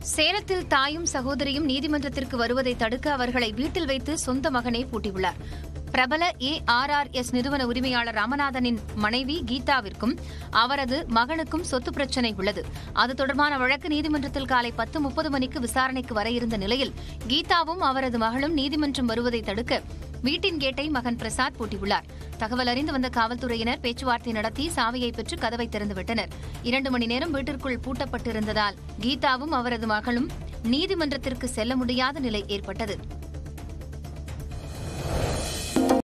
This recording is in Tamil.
சேலத்தில் தாயும் சகோதரியும் நீதிமன்றத்திற்கு வருவதை தடுக்க அவர்களை வீட்டில் வைத்து சொந்த மகனே பூட்டியுள்ளார் பிரபல ஏ ஆர் ஆர் எஸ் நிறுவன உரிமையாளர் ராமநாதனின் மனைவி கீதாவிற்கும் அவரது மகனுக்கும் சொத்து பிரச்சினை உள்ளது அது தொடர்பான வழக்கு நீதிமன்றத்தில் காலை பத்து முப்பது மணிக்கு விசாரணைக்கு வர இருந்த நிலையில் கீதாவும் அவரது மகளும் நீதிமன்றம் வருவதை தடுக்க வீட்டின் கேட்டை மகன் பிரசாத் பூட்டியுள்ளார் தகவல் அறிந்து வந்த காவல்துறையினர் பேச்சுவார்த்தை நடத்தி சாவியை பெற்று கதவை திறந்துவிட்டனர் இரண்டு மணி நேரம் வீட்டிற்குள் பூட்டப்பட்டிருந்ததால் கீதாவும் அவரது மகளும் நீதிமன்றத்திற்கு செல்ல முடியாத நிலை ஏற்பட்டது